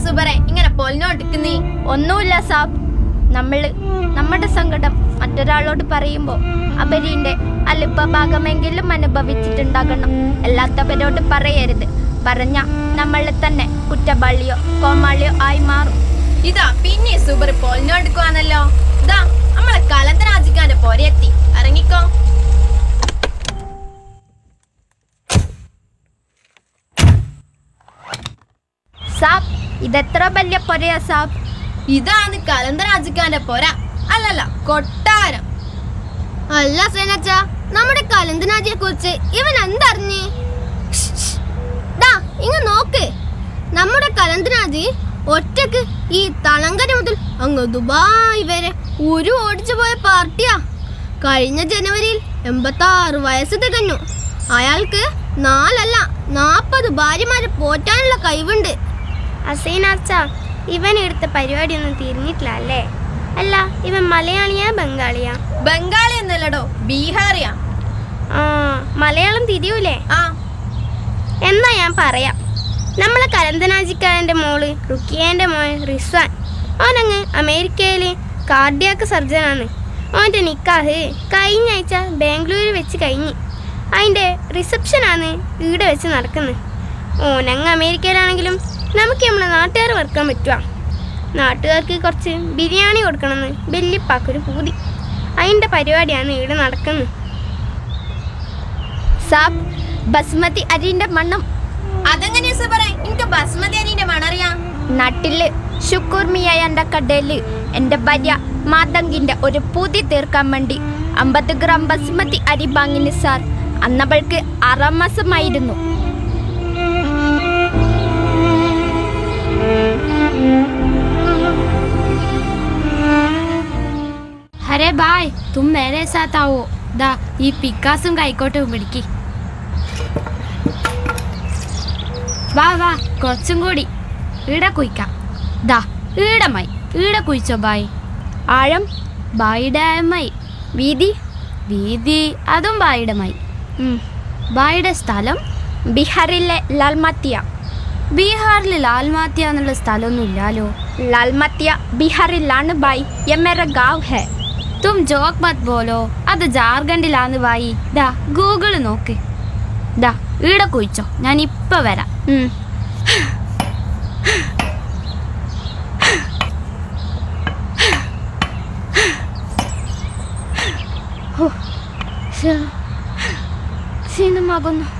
സുബറെ ഇങ്ങനെ പൊലിഞ്ഞോണ്ടിക്കുന്നീ ഒന്നുമില്ല സാബ് നമ്മൾ നമ്മുടെ സങ്കടം മറ്റൊരാളോട് പറയുമ്പോൾ അവരിൻ്റെ അല്പഭാഗമെങ്കിലും അനുഭവിച്ചിട്ടുണ്ടാകണം അല്ലാത്തവരോട് പറയരുത് പറഞ്ഞ നമ്മളെ തന്നെ കുറ്റവാളിയോ കോമാളിയോ ആയി മാറും ഇതാ പിന്നെ സുബർ പൊലിഞ്ഞോണ്ടിക്കുവാന്നല്ലോ ഇതാ നമ്മളെ കലന്തരാജിക്കാന്റെ പൊരയെത്തി ഇറങ്ങിക്കോ സാബ് ഇതെത്ര വലിയ പൊരയാ സാബ് ഇതാണ് കലന്തരാജിക്കാന്റെ പൊര അല്ലല്ല കൊട്ടാരം അല്ല സേനച്ച നമ്മുടെ കലന്തനാജിയെ കുറിച്ച് ഇവൻ എന്തറിഞ്ഞ് ദാ ഇങ്ങ നോക്ക് നമ്മുടെ കലന്തനാജി ഒറ്റക്ക് ഈ തളങ്കര മുതൽ അങ്ങ് ദുബായ് വരെ ഒരു ഓടിച്ചു പോയ പാർട്ടിയാ കഴിഞ്ഞ ജനുവരിയിൽ എൺപത്തി ആറ് വയസ്സ് തികഞ്ഞു അയാൾക്ക് നാലല്ല നാപ്പത് ഭാര്യമാരെ പോറ്റാനുള്ള കഴിവുണ്ട് അസീനാച്ച ഇവൻ എടുത്ത പരിപാടിയൊന്നും തിരിഞ്ഞിട്ടില്ല അല്ലേ അല്ല ഇവൻ മലയാളിയാ ബംഗാളിയാ ബംഗാളി എന്നല്ലടോ ബീഹാറിയാ ആ മലയാളം തിരിയൂലേ ആ എന്നാ ഞാൻ പറയാം നമ്മളെ കരന്തനാജിക്കാരൻ്റെ മോള് റുക്കിയേൻ്റെ മോൻ റിസ്വാൻ ഓനങ്ങ് അമേരിക്കയിൽ കാർഡിയാക്ക് സർജനാണ് ഓൻ്റെ നിക്കാഹ് കഴിഞ്ഞ ആഴ്ച ബാംഗ്ലൂർ വെച്ച് കഴിഞ്ഞ് അതിൻ്റെ റിസപ്ഷനാണ് ഇവിടെ വെച്ച് നടക്കുന്നത് ഓനങ്ങ് അമേരിക്കയിലാണെങ്കിലും നമുക്ക് നമ്മളെ നാട്ടുകാർ വറുക്കാൻ പറ്റുക നാട്ടുകാർക്ക് കുറച്ച് ബിരിയാണി കൊടുക്കണമെന്ന് വല്യപ്പാക്കൊരു പൂതി അതിൻ്റെ പരിപാടിയാണ് ഇവിടെ നടക്കുന്നത് സാബ് ബസ്മതി അരിന്റെ മണ്ണം അതെങ്ങനെയാ സുബറെ എനിക്ക് ബസ്മതി അരിന്റെ മണറിയാം നാട്ടില് ശുക്കൂർമിയായ എൻ്റെ കടയില് എൻ്റെ ഭാര്യ മാതങ്കിന്റെ ഒരു പൂതി തീർക്കാൻ വേണ്ടി അമ്പത് ഗ്രാം ബസ്മതി അരി വാങ്ങിന് സാർ അന്നവൾക്ക് ആറാം മാസമായിരുന്നു अरे भाई तुम मेरे साथ आओ ദാ ഈ പിക്കാസും കൈക്കോട്ടും പിടിക്ക് വാ വാ കുറച്ചും കൂടി ഈടെ കുയിക്കാം ദാ ഈടെ മൈ ഈടെ കുയിച്ചോ ബായ് ആഴം ബായിയുടെ മൈ വീതി വീതി അതും ബായിയുടെ മൈ ഉം. ബായിയുടെ സ്ഥലം ബീഹാറിലെ ലാൽമാത്തിയ ബീഹാറിൽ ലാൽമാത്യ എന്നുള്ള സ്ഥലമൊന്നും ഇല്ലാലോ ലാൽമാത്തിയ ബീഹാറിലാണ് ബായ് യെ മേര ഗാവ് ഹെ തും ജോക്ക് മത് പോലോ അത് ജാർഖണ്ഡിലാന്ന് ബായി ദാ ഗൂഗിൾ നോക്ക് ദാ ഈടെ കുയിച്ചോ ഞാൻ ഇപ്പൊ വരാം ഉം. ഹോ, ക്ഷീണം- ക്ഷീണമാകുന്നു